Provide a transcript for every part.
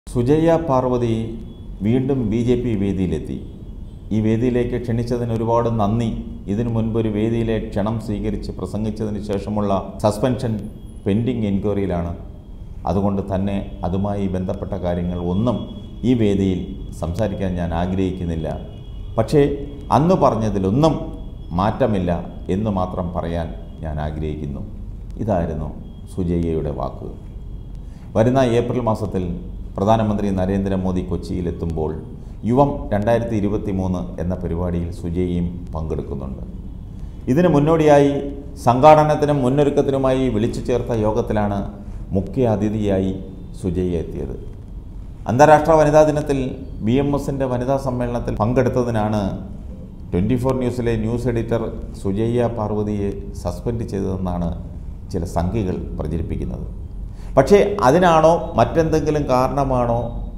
സുജയ്യ പാർവതി വീണ്ടും B J P വേദിയിലെത്തി ഈ വേദിയിലേക്ക് ക്ഷണിച്ചതിന് ഒരുപാട് നന്ദി ഇതിനു മുൻപ് ഒരു വേദിയിലെ ക്ഷണം സ്വീകരിച്ച് പ്രസംഗിച്ചതിന് ശേഷമുള്ള സസ്പെൻഷൻ പെൻഡിങ് എൻക്വയറിയിലാണ് അതുകൊണ്ട് തന്നെ അതുമായി ബന്ധപ്പെട്ട കാര്യങ്ങൾ ഒന്നും ഈ വേദിയിൽ സംസാരിക്കാൻ ഞാൻ ആഗ്രഹിക്കുന്നില്ല പക്ഷേ അന്ന് പറഞ്ഞതിലൊന്നും മാറ്റമില്ല എന്ന് മാത്രം പറയാൻ ഞാൻ ആഗ്രഹിക്കുന്നു ഇതായിരുന്നു സുജയ്യയുടെ വാക്കുകൾ വരുന്ന ഏപ്രിൽ മാസത്തിൽ പ്രധാനമന്ത്രി നരേന്ദ്രമോദി കൊച്ചിയിലെത്തുമ്പോൾ യുവം രണ്ടായിരത്തി ഇരുപത്തി മൂന്ന് എന്ന പരിപാടിയിൽ സുജയും പങ്കെടുക്കുന്നുണ്ട് ഇതിന് മുന്നോടിയായി സംഘാടനത്തിനും മുന്നൊരുക്കത്തിനുമായി വിളിച്ചു ചേർത്ത യോഗത്തിലാണ് മുഖ്യ അതിഥിയായി സുജയ്യ എത്തിയത് അന്താരാഷ്ട്ര വനിതാ ദിനത്തിൽ ബി എം എസിൻ്റെ വനിതാ സമ്മേളനത്തിൽ പങ്കെടുത്തതിനാണ് ട്വൻറ്റി ഫോർ ന്യൂസിലെ ന്യൂസ് എഡിറ്റർ സുജയ്യ പാർവതിയെ സസ്പെൻഡ് ചെയ്തതെന്നാണ് ചില സംഖ്യകൾ പ്രചരിപ്പിക്കുന്നത് പക്ഷേ അതിനാണോ മറ്റെന്തെങ്കിലും കാരണമാണോ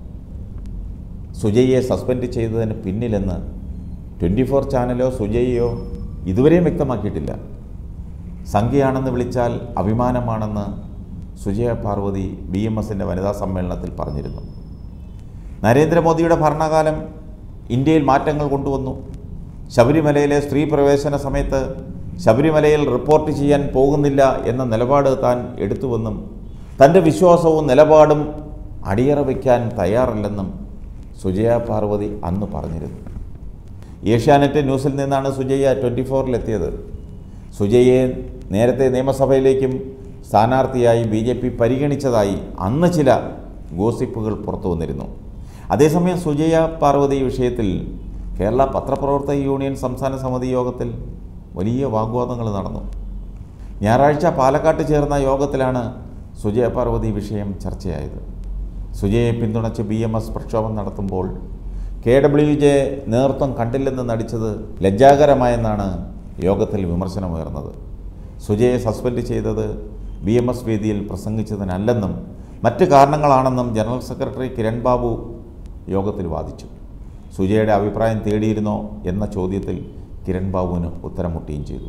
സുജയ്യെ സസ്പെൻഡ് ചെയ്തതിന് പിന്നിലെന്ന് ട്വൻറ്റി ഫോർ ചാനലോ സുജയ്യോ ഇതുവരെയും വ്യക്തമാക്കിയിട്ടില്ല സംഖ്യയാണെന്ന് വിളിച്ചാൽ അഭിമാനമാണെന്ന് സുജയ പാർവതി ബി എം എസിൻ്റെ വനിതാ സമ്മേളനത്തിൽ പറഞ്ഞിരുന്നു നരേന്ദ്രമോദിയുടെ ഭരണകാലം ഇന്ത്യയിൽ മാറ്റങ്ങൾ കൊണ്ടുവന്നു ശബരിമലയിലെ സ്ത്രീ പ്രവേശന സമയത്ത് ശബരിമലയിൽ റിപ്പോർട്ട് ചെയ്യാൻ പോകുന്നില്ല എന്ന നിലപാട് താൻ എടുത്തുവെന്നും തൻ്റെ വിശ്വാസവും നിലപാടും അടിയറ വയ്ക്കാൻ തയ്യാറല്ലെന്നും സുജയ പാർവതി അന്ന് പറഞ്ഞിരുന്നു ഏഷ്യാനെറ്റ് ന്യൂസിൽ നിന്നാണ് സുജയ ട്വൻറ്റി ഫോറിലെത്തിയത് സുജയെ നേരത്തെ നിയമസഭയിലേക്കും സ്ഥാനാർത്ഥിയായി ബി ജെ പി പരിഗണിച്ചതായി അന്ന് ചില ഗോസിപ്പുകൾ പുറത്തു വന്നിരുന്നു അതേസമയം സുജയ പാർവതി വിഷയത്തിൽ കേരള പത്രപ്രവർത്തക യൂണിയൻ സംസ്ഥാന സമിതി യോഗത്തിൽ വലിയ വാഗ്വാദങ്ങൾ നടന്നു ഞായറാഴ്ച പാലക്കാട്ട് ചേർന്ന യോഗത്തിലാണ് സുജയ പാർവതി വിഷയം ചർച്ചയായത് സുജയെ പിന്തുണച്ച് ബി എം എസ് പ്രക്ഷോഭം നടത്തുമ്പോൾ കെ ഡബ്ല്യു ജെ നേതൃത്വം കണ്ടില്ലെന്ന് നടിച്ചത് ലജ്ജാകരമായെന്നാണ് യോഗത്തിൽ വിമർശനമുയർന്നത് സുജയെ സസ്പെൻഡ് ചെയ്തത് ബി എം എസ് വേദിയിൽ പ്രസംഗിച്ചതിനല്ലെന്നും മറ്റ് കാരണങ്ങളാണെന്നും ജനറൽ സെക്രട്ടറി കിരൺ ബാബു യോഗത്തിൽ വാദിച്ചു സുജയുടെ അഭിപ്രായം തേടിയിരുന്നോ എന്ന ചോദ്യത്തിൽ കിരൺ ബാബുവിന് ഉത്തരം മുട്ടുകയും ചെയ്തു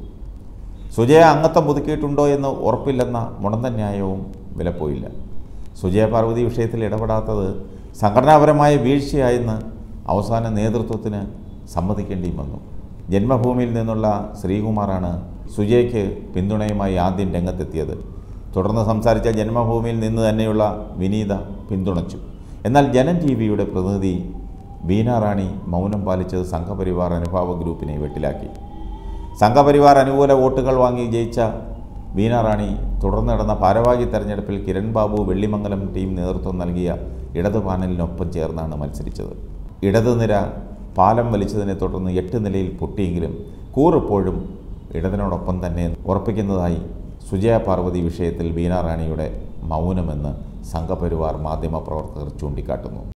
സുജയ അംഗത്വം പുതുക്കിയിട്ടുണ്ടോ എന്ന് ഉറപ്പില്ലെന്ന മുടന്തൻ ന്യായവും വിലപ്പോയില്ല സുജയ പാർവതി വിഷയത്തിൽ ഇടപെടാത്തത് സംഘടനാപരമായ വീഴ്ചയായെന്ന് അവസാന നേതൃത്വത്തിന് സമ്മതിക്കേണ്ടിയും വന്നു ജന്മഭൂമിയിൽ നിന്നുള്ള ശ്രീകുമാറാണ് സുജയ്ക്ക് പിന്തുണയുമായി ആദ്യം രംഗത്തെത്തിയത് തുടർന്ന് സംസാരിച്ച ജന്മഭൂമിയിൽ നിന്ന് തന്നെയുള്ള വിനീത പിന്തുണച്ചു എന്നാൽ ജനൻ ടി വിയുടെ പ്രതിനിധി ബീന റാണി മൗനം പാലിച്ചത് സംഘപരിവാർ അനുഭാവ ഗ്രൂപ്പിനെ വെട്ടിലാക്കി സംഘപരിവാർ അനുകൂല വോട്ടുകൾ വാങ്ങി ജയിച്ച ബീന റാണി തുടർന്ന് നടന്ന ഭാരവാഹി തെരഞ്ഞെടുപ്പിൽ കിരൺ ബാബു വെള്ളിമംഗലം ടീം നേതൃത്വം നൽകിയ ഇടതു പാനലിനൊപ്പം ചേർന്നാണ് മത്സരിച്ചത് ഇടതുനിര പാലം വലിച്ചതിനെ തുടർന്ന് എട്ട് നിലയിൽ പൊട്ടിയെങ്കിലും കൂറിപ്പോഴും ഇടതിനോടൊപ്പം തന്നെ ഉറപ്പിക്കുന്നതായി സുജയ പാർവതി വിഷയത്തിൽ ബീന റാണിയുടെ മൗനമെന്ന് സംഘപരിവാർ മാധ്യമപ്രവർത്തകർ ചൂണ്ടിക്കാട്ടുന്നു